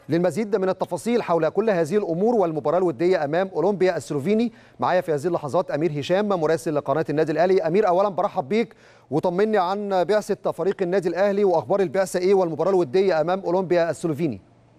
للمزيد من التفاصيل حول كل هذه الامور والمباراه الوديه امام اولمبيا السلوفيني معايا في هذه اللحظات امير هشام مراسل قناه النادي الاهلي امير اولا برحب بيك وطمني عن بعثه فريق النادي الاهلي واخبار البعثه ايه والمباراه الوديه امام اولمبيا السلوفيني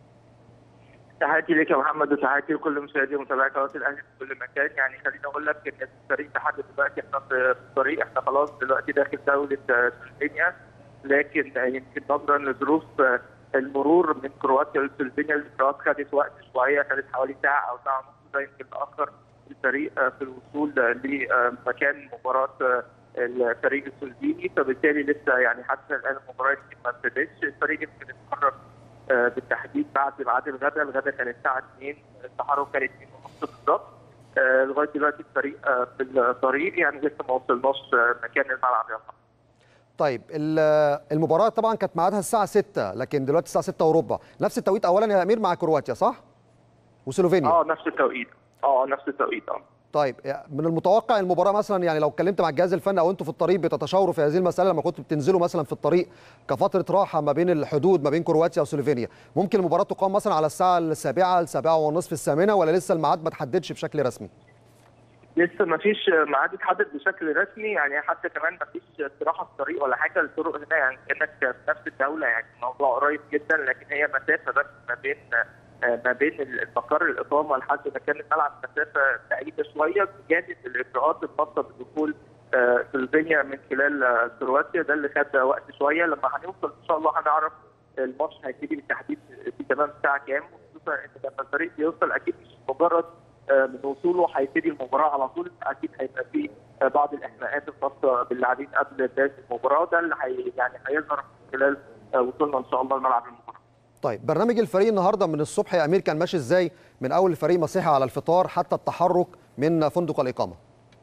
تحياتي لك يا محمد وتحياتي لكل مشاهدي ومتابعي قناه الاهلي في كل مكان يعني خليني اقول لك ان الفريق لحد دلوقتي احنا في الطريق احنا خلاص دلوقتي داخل دوله سلوفينيا لكن يمكن نظرا لظروف المرور من كرواتيا لسلوفينيا الاجراءات خدت وقت شويه خدت حوالي ساعه او ساعه ونص ده يمكن تاخر الفريق في الوصول لمكان مباراه الفريق السلوفيني فبالتالي لسه يعني حتى الان المباراه يمكن ما ابتدتش الفريق يمكن اتحرك بالتحديد بعد ميعاد الغداء الغداء كان الساعه 2 التحرك كان 2 ونص بالظبط لغايه دلوقتي الفريق في الطريق يعني لسه ما وصلناش مكان الملعب يا محمد طيب المباراه طبعا كانت ميعادها الساعه 6 لكن دلوقتي الساعه 6 وربع نفس التوقيت اولا يا امير مع كرواتيا صح وسلوفينيا اه نفس التوقيت اه نفس التوقيت اه طيب من المتوقع المباراه مثلا يعني لو اتكلمت مع الجهاز الفني او انتوا في الطريق بتتشاوروا في هذه المساله لما كنتوا بتنزلوا مثلا في الطريق كفتره راحه ما بين الحدود ما بين كرواتيا وسلوفينيا ممكن المباراه تقام مثلا على الساعه السابعه السابعه ونصف الثامنه ولا لسه الميعاد ما تحددش بشكل رسمي؟ لسه ما فيش ميعاد اتحدد بشكل رسمي يعني حتى كمان ما فيش استراحه في الطريق ولا حاجه الطرق هنا يعني كانك في نفس الدوله يعني الموضوع قريب جدا لكن هي مسافه بس ما بين ما بين المقر الاقامه لحد مكان الملعب مسافه بعيده شويه بجانب الاجراءات الخاصه بدخول سلوفينيا من خلال كرواتيا ده اللي خد وقت شويه لما هنوصل ان شاء الله هنعرف الماتش هيبتدي بالتحديد في تمام الساعه كام وخصوصا ان لما الفريق بيوصل اكيد مش مجرد من وصوله هيبتدي المباراه على طول اكيد هيبقى في بعض الاحماءات الخاصه باللاعبين قبل بدايه المباراه ده اللي هي يعني هيظهر خلال وصولنا ان شاء الله لملعب المباراه. طيب برنامج الفريق النهارده من الصبح يا امير كان ماشي ازاي من اول الفريق مصيحي على الفطار حتى التحرك من فندق الاقامه؟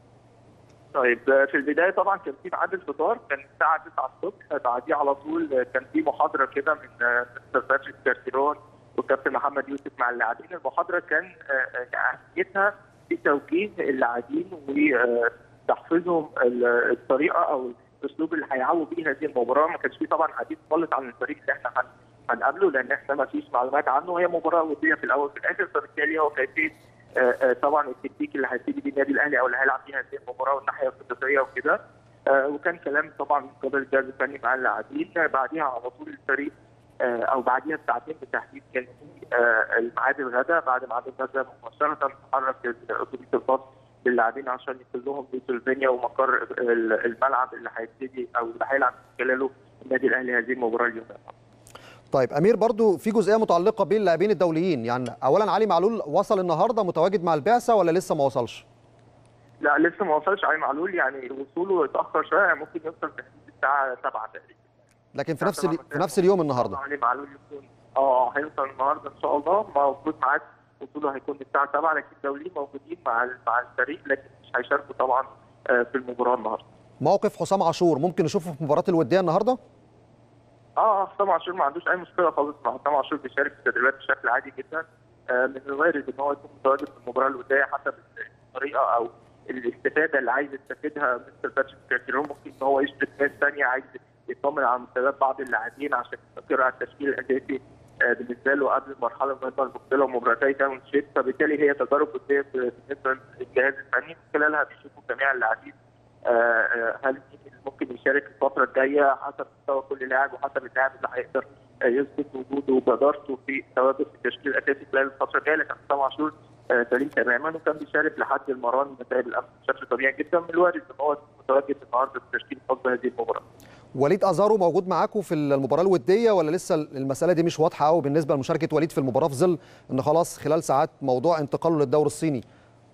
طيب في البدايه طبعا كان في ميعاد الفطار كان الساعه 9 الصبح بعديه على طول كان في محاضره كده من مستر باتريك كارتيرون والكابتن محمد يوسف مع اللاعبين المحاضره كان اهميتها في توجيه اللاعبين وتحفيزهم الطريقه او الاسلوب اللي هيلعبوا بيه هذه المباراه ما كانش فيه طبعا حديث خالص عن الفريق اللي احنا هنقابله لان احنا ما فيش معلومات عنه هي مباراه وديه في الاول وفي الاخر فبالتالي هو كيفيه طبعا التكتيك اللي هيبتدي بيه النادي الاهلي او اللي هيلعب فيها هذه المباراه والناحيه الخططيه وكده وكان كلام طبعا من قبل الجهاز الفني مع اللاعبين بعديها على طول الفريق او بعديها بساعتين بالتحديد كان في الميعاد الغداء بعد ميعاد الغداء مباشره تحرك الاتوبيس الخاص باللاعبين عشان يوصلهم لسلوفينيا ومقر الملعب اللي هيبتدي او اللي هيلعب من خلاله النادي الاهلي هذه المباراه اليوم طيب امير برضو في جزئيه متعلقه باللاعبين الدوليين يعني اولا علي معلول وصل النهارده متواجد مع البعثه ولا لسه ما وصلش؟ لا لسه ما وصلش علي معلول يعني وصوله اتاخر شويه يعني ممكن يوصل في الساعه 7 تقريبا لكن في نفس في نفس اليوم النهارده علي معلول يكون اه هيوصل النهارده ان شاء الله موجود ميعاد وصوله هيكون الساعه 7 لكن الدوليين موجودين مع مع الفريق لكن مش هيشاركوا طبعا في المباراه النهارده موقف حسام عاشور ممكن نشوفه في مباراه الوديه النهارده؟ اه حسام عاشور ما عندوش اي مشكله خالص مع حسام عاشور بيشارك في التدريبات بشكل عادي جدا آه من الوارد ان هو يكون متواجد في المباراه الوديه حسب الطريقه او الاستفاده اللي عايز يستفيدها مستر باتريك كارتيرون ممكن ان هو يشرك ناس ثانيه عايز يطمن على مستويات بعض اللاعبين عشان يستقر على التشكيل الاساسي آه بالنسبه له قبل المرحله المهمه المقبله ومباراتي تاون شيب فبالتالي هي تجارب وديه بالنسبه للجهاز الفني من خلالها بيشوفوا جميع اللاعبين آه هل ممكن يشارك الفتره الجايه حسب مستوى كل لاعب وحسب اللاعب اللي هيقدر يثبت وجوده وجدارته في تواجد في التشكيل الاساسي خلال الفتره الجايه لكن حسام عاشور سليم تماما وكان بيشارك لحد المران نتائج الامس بشكل طبيعي جدا من الوارد ان هو متواجد النهارده في التشكيل الخاص بهذه المباراه. وليد ازارو موجود معاكم في المباراه الوديه ولا لسه المساله دي مش واضحه قوي بالنسبه لمشاركه وليد في المباراه في ظل ان خلاص خلال ساعات موضوع انتقاله للدوري الصيني؟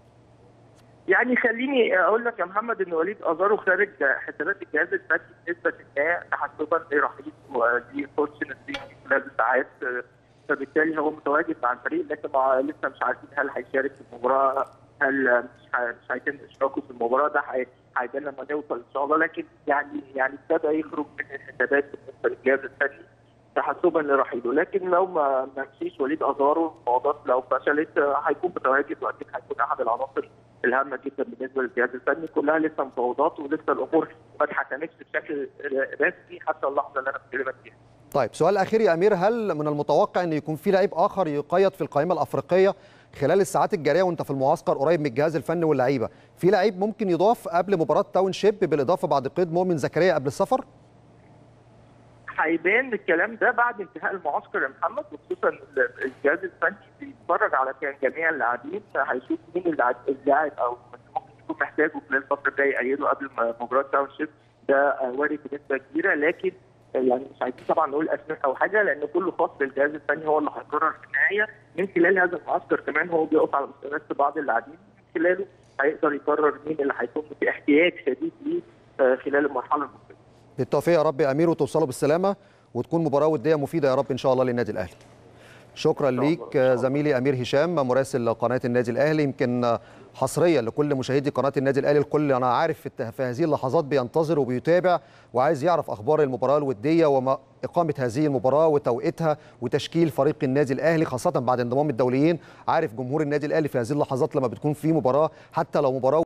يعني خليني اقول لك يا محمد ان وليد ازارو خارج حسابات الجهاز الفني بنسبه ما تحسبا لرحيل دي فورتشن خلال ساعات فبالتالي هو متواجد مع الفريق لكن مع لسه مش عارفين هل هيشارك في المباراه هل مش مش هيتم اشراكه في المباراه ده هيبان لما نوصل ان شاء الله لكن يعني يعني ابتدى يخرج من الحسابات بالنسبه للجهاز الفني تحسبا لرحيله لكن لو ما مشيش وليد ازارو الموضوع لو فشلت هيكون متواجد واكيد هيكون احد العناصر الهامه جدا بالنسبه للجهاز الفني كلها لسه مفاوضات ولسه الامور ما اتحسمتش بشكل رسمي حتى اللحظه اللي انا بكلمك فيها. طيب سؤال اخير يا امير هل من المتوقع ان يكون في لعيب اخر يقيد في القائمه الافريقيه خلال الساعات الجاريه وانت في المعسكر قريب من الجهاز الفني واللعيبه في لعيب ممكن يضاف قبل مباراه تاون شيب بالاضافه بعد قيد مؤمن زكريا قبل السفر هيبان الكلام ده بعد انتهاء المعسكر يا محمد وخصوصا الجهاز الفني بيتفرج على كان جميع اللاعبين هيشوف مين اللاعب اللاعب او ممكن يكون محتاجه خلال الفتره الجايه يأيده قبل مباراه تاون شيب ده وارد بنسبه كبيره لكن يعني مش عايزين طبعا نقول اسماء او حاجه لان كله خاص بالجهاز الفني هو اللي هيقرر في النهايه من خلال هذا المعسكر كمان هو بيقف على مستويات بعض اللاعبين من خلاله هيقدر يقرر مين اللي هيكون في احتياج شديد ليه خلال المرحله المقبله. بالتوفيق يا رب يا امير وتوصلوا بالسلامه وتكون مباراه وديه مفيده يا رب ان شاء الله للنادي الاهلي. شكرا ليك زميلي امير هشام مراسل قناه النادي الاهلي يمكن حصريا لكل مشاهدي قناه النادي الاهلي الكل انا عارف في هذه اللحظات بينتظر وبيتابع وعايز يعرف اخبار المباراه الوديه وما اقامه هذه المباراه وتوقيتها وتشكيل فريق النادي الاهلي خاصه بعد انضمام الدوليين عارف جمهور النادي الاهلي في هذه اللحظات لما بتكون في مباراه حتى لو مباراه